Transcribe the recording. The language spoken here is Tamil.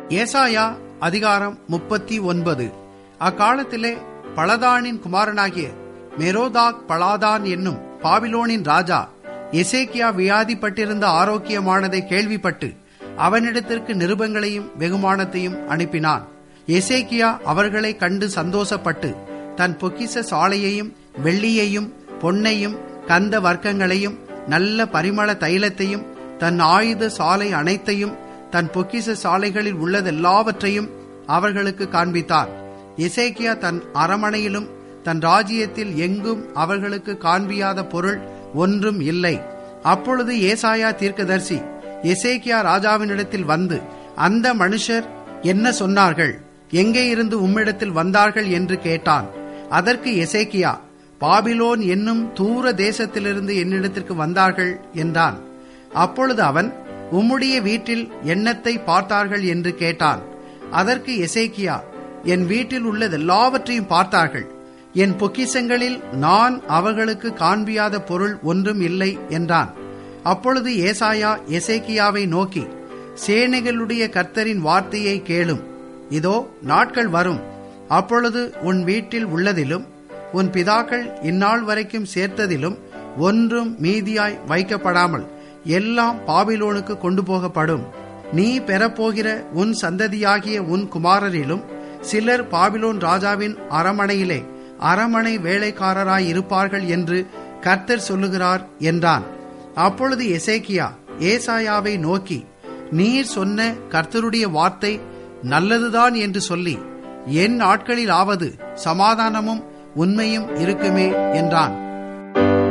ஏசாயா அதிகாரம் முப்பத்தி ஒன்பது அக்காலத்திலே பலதானின் குமாரனாகிய மெரோதாக் பலாதான் என்னும் பாபிலோனின் ராஜா எசேக்கியா வியாதிப்பட்டிருந்த ஆரோக்கியமானதை கேள்விப்பட்டு அவனிடத்திற்கு நிருபங்களையும் வெகுமானத்தையும் அனுப்பினான் எசேக்கியா அவர்களை கண்டு சந்தோஷப்பட்டு தன் பொக்கிச சாலையையும் வெள்ளியையும் பொன்னையும் கந்த வர்க்கங்களையும் நல்ல பரிமள தைலத்தையும் தன் ஆயுத சாலை அனைத்தையும் தன் பொக்கிச சாலைகளில் உள்ளதெல்லாவற்றையும் அவர்களுக்கு காண்பித்தார் எசேக்கியா தன் அரமனையிலும் தன் ராஜ்யத்தில் எங்கும் அவர்களுக்கு காண்பியாத பொருள் ஒன்றும் இல்லை அப்பொழுது ஏசாயா தீர்க்கதர்சி எசேக்கியா ராஜாவினிடத்தில் வந்து அந்த மனுஷர் என்ன சொன்னார்கள் எங்கே இருந்து உம்மிடத்தில் வந்தார்கள் என்று கேட்டான் அதற்கு எசேக்கியா பாபிலோன் என்னும் தூர தேசத்திலிருந்து என்னிடத்திற்கு வந்தார்கள் என்றான் அப்பொழுது அவன் உம்முடைய வீட்டில் எண்ணத்தை பார்த்தார்கள் என்று கேட்டான் அதற்கு எசேக்கியா என் வீட்டில் உள்ளதெல்லாவற்றையும் பார்த்தார்கள் என் பொக்கிசங்களில் நான் அவர்களுக்கு காண்பியாத பொருள் ஒன்றும் இல்லை என்றான் அப்பொழுது ஏசாயா எசேக்கியாவை நோக்கி சேனைகளுடைய கர்த்தரின் வார்த்தையை கேளும் இதோ நாட்கள் வரும் அப்பொழுது உன் வீட்டில் உள்ளதிலும் உன் பிதாக்கள் இந்நாள் வரைக்கும் சேர்த்ததிலும் ஒன்றும் மீதியாய் வைக்கப்படாமல் எல்லாம் பாபிலோனுக்கு கொண்டு போகப்படும் நீ பெறப்போகிற உன் சந்ததியாகிய உன் குமாரரிலும் சிலர் பாபிலோன் ராஜாவின் அரமனையிலே அரமனை வேலைக்காரராய் இருப்பார்கள் என்று கர்த்தர் சொல்லுகிறார் என்றான் அப்பொழுது எசேக்கியா ஏசாயாவை நோக்கி நீர் சொன்ன கர்த்தருடைய வார்த்தை நல்லதுதான் என்று சொல்லி என் நாட்களில் ஆவது சமாதானமும் உண்மையும் இருக்குமே என்றான்